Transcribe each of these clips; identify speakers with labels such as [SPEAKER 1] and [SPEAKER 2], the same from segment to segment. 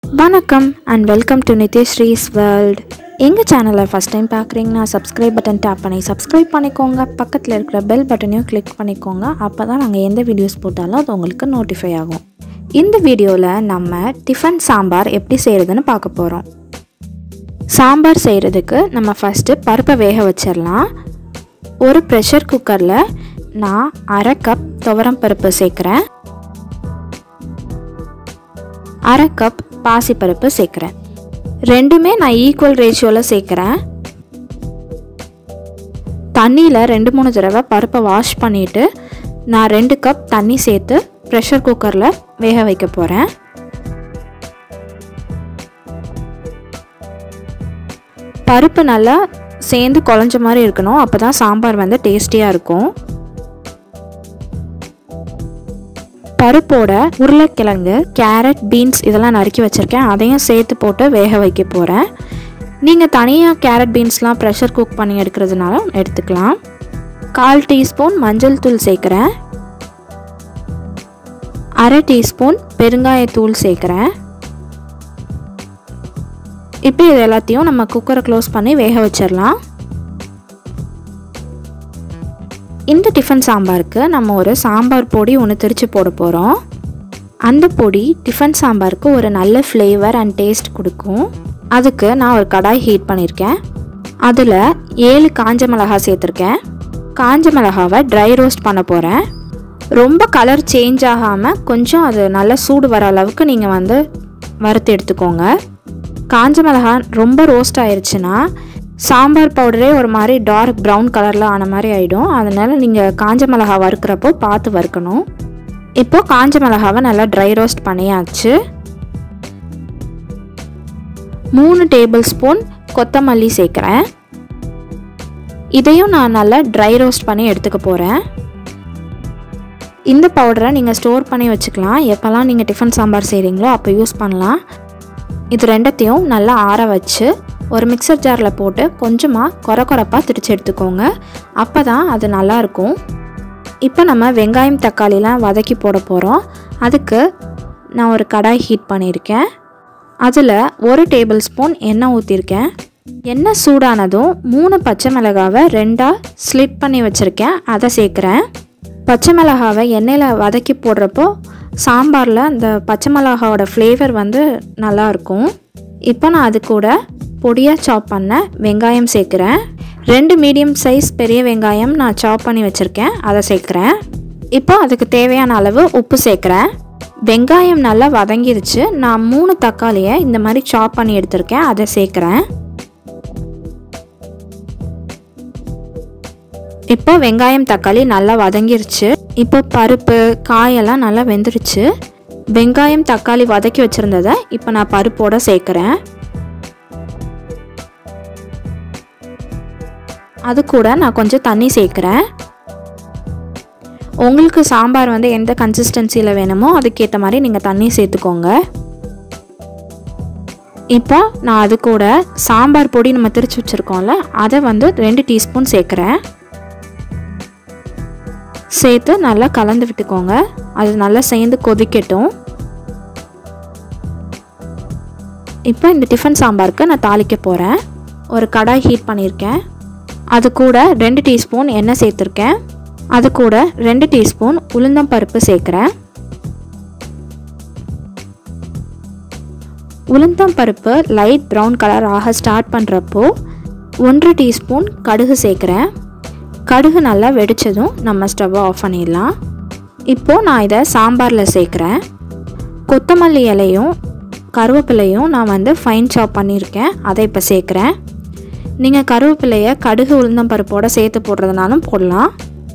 [SPEAKER 1] வணக்கம் and welcome to Nithyasree's world எங்கள் சேனலை ஃபஸ்ட் டைம் பார்க்குறீங்கன்னா சப்ஸ்கிரைப் பட்டன் டேப் பண்ணி சப்ஸ்கிரைப் பண்ணிக்கோங்க பக்கத்தில் இருக்கிற பெல் பட்டனையும் கிளிக் பண்ணிக்கோங்க அப்போ தான் நாங்கள் எந்த வீடியோஸ் போட்டாலும் அது உங்களுக்கு நோட்டிஃபை ஆகும் இந்த வீடியோவில் நம்ம டிஃபன் சாம்பார் எப்படி செய்கிறதுன்னு பார்க்க போகிறோம் சாம்பார் செய்கிறதுக்கு நம்ம ஃபஸ்ட்டு பருப்பை வேக வச்சிடலாம் ஒரு ப்ரெஷர் குக்கரில் நான் அரை கப் துவரம் பருப்பு சேர்க்குறேன் அரை கப் பாசிப்பருப்பு சேர்க்குறேன் ரெண்டுமே நான் ஈக்குவல் ரேஷியோவில் சேர்க்குறேன் தண்ணியில் ரெண்டு மூணு தடவை பருப்பை வாஷ் பண்ணிவிட்டு நான் ரெண்டு கப் தண்ணி சேர்த்து ப்ரெஷர் குக்கரில் வேக வைக்க போகிறேன் பருப்பு நல்லா சேர்ந்து குழஞ்ச மாதிரி இருக்கணும் அப்போ தான் சாம்பார் வந்து டேஸ்டியாக இருக்கும் பருப்போட உருளைக்கிழங்கு கேரட் பீன்ஸ் இதெல்லாம் நறுக்கி வச்சுருக்கேன் அதையும் சேர்த்து போட்டு வேக வைக்க போகிறேன் நீங்கள் தனியாக கேரட் பீன்ஸ்லாம் ப்ரெஷர் குக் பண்ணி எடுக்கிறதுனால எடுத்துக்கலாம் கால் டீஸ்பூன் மஞ்சள் தூள் சேர்க்குறேன் அரை டீஸ்பூன் பெருங்காயத்தூள் சேர்க்குறேன் இப்போ இது எல்லாத்தையும் நம்ம குக்கரை க்ளோஸ் பண்ணி வேக வச்சிடலாம் இந்த டிஃபன் சாம்பாருக்கு நம்ம ஒரு சாம்பார் பொடி ஒன்று திரிச்சு போட போகிறோம் அந்த பொடி டிஃபன் சாம்பாருக்கு ஒரு நல்ல ஃப்ளேவர் அண்ட் டேஸ்ட் கொடுக்கும் அதுக்கு நான் ஒரு கடாய் ஹீட் பண்ணியிருக்கேன் அதில் ஏழு காஞ்ச மிளகாய் சேர்த்துருக்கேன் காஞ்ச மிளகாவை ட்ரை ரோஸ்ட் பண்ண போகிறேன் ரொம்ப கலர் சேஞ்ச் ஆகாமல் கொஞ்சம் அது நல்ல சூடு வர அளவுக்கு நீங்கள் வந்து வறுத்து எடுத்துக்கோங்க காஞ்ச மிளகாய் ரொம்ப ரோஸ்ட் ஆயிடுச்சுன்னா சாம்பார் பவுடரே ஒரு மாதிரி டார்க் ப்ரௌன் கலரில் ஆன மாதிரி ஆகிடும் அதனால் நீங்கள் காஞ்ச மிளகா வறுக்கிறப்போ பார்த்து வறுக்கணும் இப்போது காஞ்ச மிளகாவை நல்லா ட்ரை ரோஸ்ட் பண்ணியாச்சு மூணு டேபிள் ஸ்பூன் கொத்தமல்லி சேர்க்குறேன் இதையும் நான் நல்லா ட்ரை ரோஸ்ட் பண்ணி எடுத்துக்க போகிறேன் இந்த பவுடரை நீங்கள் ஸ்டோர் பண்ணி வச்சுக்கலாம் எப்போல்லாம் நீங்கள் டிஃபன் சாம்பார் செய்கிறீங்களோ அப்போ யூஸ் பண்ணலாம் இது ரெண்டத்தையும் நல்லா ஆற வச்சு ஒரு மிக்சர் ஜாரில் போட்டு கொஞ்சமாக கொர கொரப்பாக திரிச்சு எடுத்துக்கோங்க அப்போ தான் அது நல்லாயிருக்கும் இப்போ நம்ம வெங்காயம் தக்காளிலாம் வதக்கி போட போகிறோம் அதுக்கு நான் ஒரு கடாய் ஹீட் பண்ணியிருக்கேன் அதில் ஒரு டேபிள் ஸ்பூன் எண்ணெய் ஊற்றிருக்கேன் எண்ணெய் சூடானதும் மூணு பச்சை மிளகாவை ரெண்டாக ஸ்லிட் பண்ணி வச்சுருக்கேன் அதை சேர்க்குறேன் பச்சை மிளகாவை எண்ணெயில் வதக்கி போடுறப்போ சாம்பாரில் அந்த பச்சை மிளகாவோட ஃப்ளேவர் வந்து நல்லாயிருக்கும் இப்போ நான் அது கூட பொடியாக சாப் பண்ண வெங்காயம் சேர்க்குறேன் ரெண்டு மீடியம் சைஸ் பெரிய வெங்காயம் நான் சாப் பண்ணி வச்சுருக்கேன் அதை சேர்க்குறேன் இப்போ அதுக்கு தேவையான அளவு உப்பு சேர்க்குறேன் வெங்காயம் நல்லா வதங்கிருச்சு நான் மூணு தக்காளியை இந்த மாதிரி சாப் பண்ணி எடுத்திருக்கேன் அதை சேர்க்குறேன் இப்போ வெங்காயம் தக்காளி நல்லா வதங்கிருச்சு இப்போ பருப்பு காயெல்லாம் நல்லா வெந்துருச்சு வெங்காயம் தக்காளி வதக்கி வச்சுருந்ததை இப்போ நான் பருப்போட சேர்க்குறேன் அது கூட நான் கொஞ்சம் தண்ணி சேர்க்குறேன் உங்களுக்கு சாம்பார் வந்து எந்த கன்சிஸ்டன்சியில் வேணுமோ அதுக்கேற்ற மாதிரி நீங்கள் தண்ணி சேர்த்துக்கோங்க இப்போ நான் அது கூட சாம்பார் பொடி நம்ம திரிச்சு வச்சுருக்கோம்ல அதை வந்து ரெண்டு டீஸ்பூன் சேர்க்குறேன் சேர்த்து நல்லா கலந்து விட்டுக்கோங்க அது நல்லா சேர்ந்து கொதிக்கட்டும் இப்போ இந்த டிஃபன் சாம்பாருக்கு நான் தாளிக்க போகிறேன் ஒரு கடாய் ஹீட் பண்ணியிருக்கேன் அது கூட ரெண்டு டீஸ்பூன் எண்ணெய் சேர்த்துருக்கேன் அது கூட ரெண்டு டீஸ்பூன் உளுந்தம் பருப்பு சேர்க்குறேன் உளுந்தம் பருப்பு லைட் ப்ரௌன் கலர் ஆக ஸ்டார்ட் பண்ணுறப்போ ஒன்றரை டீஸ்பூன் கடுகு சேர்க்குறேன் கடுகு நல்லா வெடித்ததும் நம்ம ஸ்டவ்வை ஆஃப் பண்ணிடலாம் இப்போது நான் இதை சாம்பாரில் சேர்க்குறேன் கொத்தமல்லி இலையும் கருவேப்பிலையும் நான் வந்து ஃபைன் சாப் பண்ணியிருக்கேன் அதை இப்போ சேர்க்குறேன் நீங்கள் கருவேப்பிலையை கடுகு உளுந்தம் பருப்போடு சேர்த்து போடுறதுனாலும் போடலாம்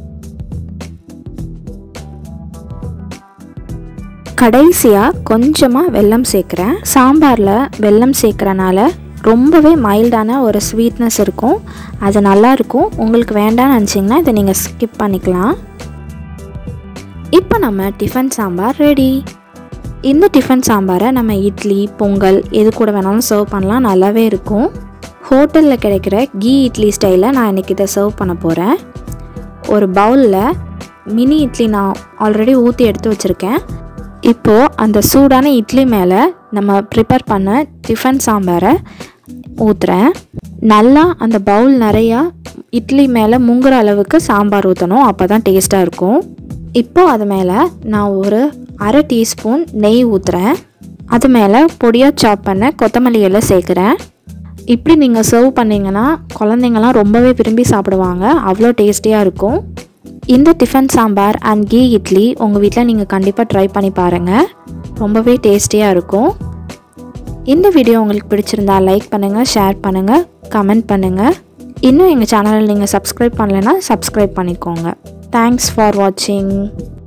[SPEAKER 1] கடைசியாக கொஞ்சமாக வெல்லம் சேர்க்குறேன் சாம்பாரில் வெல்லம் சேர்க்குறனால ரொம்பவே மைல்டான ஒரு ஸ்வீட்னஸ் இருக்கும் அது நல்லாயிருக்கும் உங்களுக்கு வேண்டாம்னு நினச்சிங்கன்னா இதை நீங்கள் ஸ்கிப் பண்ணிக்கலாம் இப்போ நம்ம டிஃபன் சாம்பார் ரெடி இந்த டிஃபன் சாம்பாரை நம்ம இட்லி பொங்கல் எது கூட வேணாலும் சர்வ் பண்ணலாம் நல்லாவே இருக்கும் ஹோட்டலில் கிடைக்கிற கீ இட்லி ஸ்டைலில் நான் இன்றைக்கி இதை சர்வ் பண்ண போகிறேன் ஒரு பவுலில் மினி இட்லி நான் ஆல்ரெடி ஊற்றி எடுத்து வச்சுருக்கேன் இப்போது அந்த சூடான இட்லி மேலே நம்ம ப்ரிப்பேர் பண்ண டிஃபன் சாம்பாரை ஊற்றுறேன் நல்லா அந்த பவுல் நிறையா இட்லி மேலே முங்குற அளவுக்கு சாம்பார் ஊற்றணும் அப்போ தான் டேஸ்ட்டாக இருக்கும் இப்போ அது மேலே நான் ஒரு அரை டீஸ்பூன் நெய் ஊற்றுறேன் அது மேலே பொடியாக சாப் பண்ண கொத்தமல்லி எல்லாம் சேர்க்குறேன் இப்படி நீங்கள் சர்வ் பண்ணிங்கன்னா குழந்தைங்கலாம் ரொம்பவே விரும்பி சாப்பிடுவாங்க அவ்வளோ டேஸ்டியாக இருக்கும் இந்த tiffin sambar and ghee idli உங்கள் வீட்டில் நீங்கள் கண்டிப்பாக ட்ரை பண்ணி பாருங்கள் ரொம்பவே டேஸ்டியாக இருக்கும் இந்த வீடியோ உங்களுக்கு பிடிச்சிருந்தா லைக் பண்ணுங்கள் ஷேர் பண்ணுங்கள் கமெண்ட் பண்ணுங்கள் இன்னும் எங்கள் சேனலை நீங்கள் சப்ஸ்கிரைப் பண்ணலைன்னா சப்ஸ்கிரைப் பண்ணிக்கோங்க தேங்க்ஸ் ஃபார் வாட்சிங்